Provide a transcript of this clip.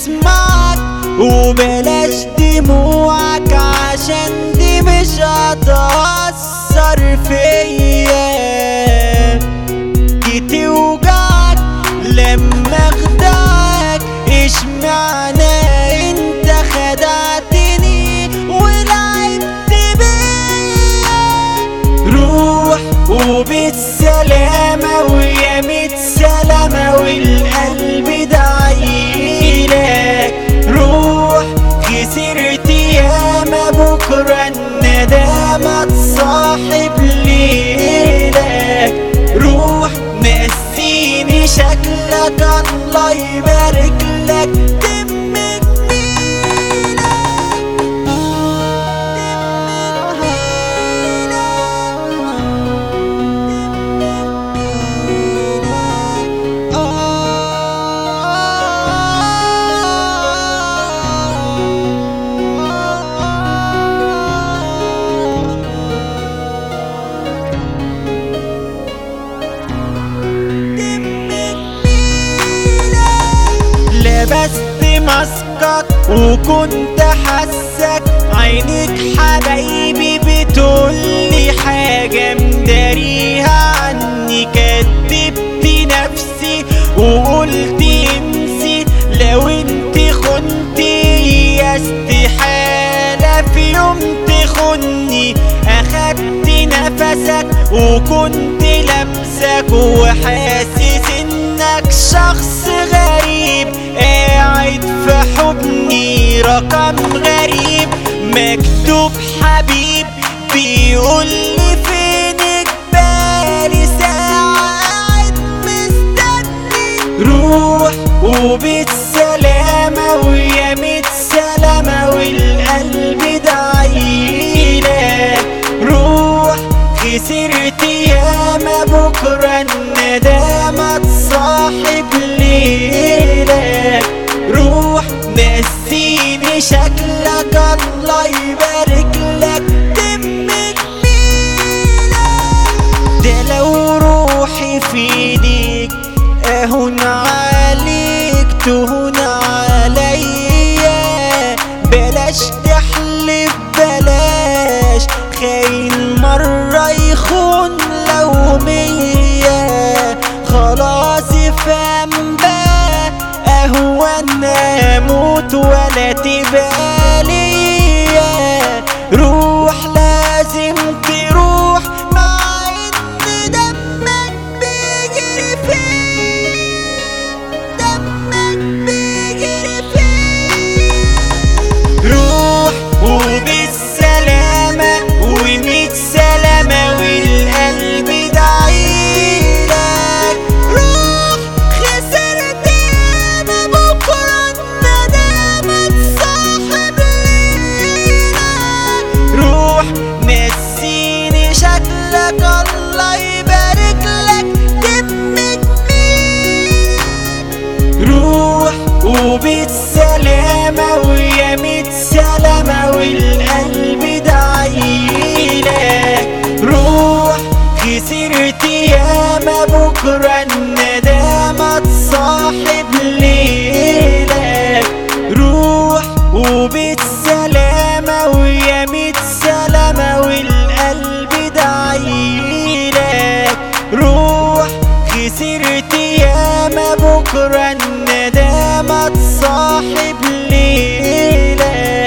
هسمعك وبلاش دموعك عشان دي مش هتأثر فيا دي توجعك لما اخدعك اشمعنى انت خدعتني ولعبت بيا روح وبالسلامة ويا ميت سلامة والقلب دعيلك روح خسرت ياما بكرة الندامة تصاحب ليلك روح نسيني شكلك الله يبارك لك تمك لبست ماسكك وكنت حاسك عينيك حبايبي بتقولي حاجة مداريها عني كدبت نفسي وقلت امسي لو انت خنتي يا استحالة في يوم تخني اخدت نفسك وكنت لابسك وحاسس انك شخص غريب قاعد في حضني رقم غريب مكتوب حبيب بيقول لي فينك بالي ساعة قاعد مستني روح وبالسلامة ويا ميت سلامة والقلب دعيلك روح خسرت ياما بكرة الندامة تصاحب ليلك روح نسيني شكلك الله يبارك لك تمك ده لو روحي في ايديك اهون عليك تهون عليا بلاش تحلف بلاش خاين مرة يخون لو مية خلاص افهم بقى اهون اموت ولا تبقى ليا روح لازم تروح مع ان دمك بيجري فيه دمك بيجري فيه روح وبالسلامة وميت سلامة والقلب دعيلك روح خسرت ياما بكرة الندامة تصاحب ليلك روح نسيني شكلك الله يبارك لك دمك مين روح وبالسلامة ويا ميت سلامة والقلب دعيلك روح خسرت ياما بكرة الندامة تصاحب ليلك روح وبالسلامة ويا ميت سلامة والقلب دعيلك روح خسرت ياما بكرة الندامة تصاحب ليلك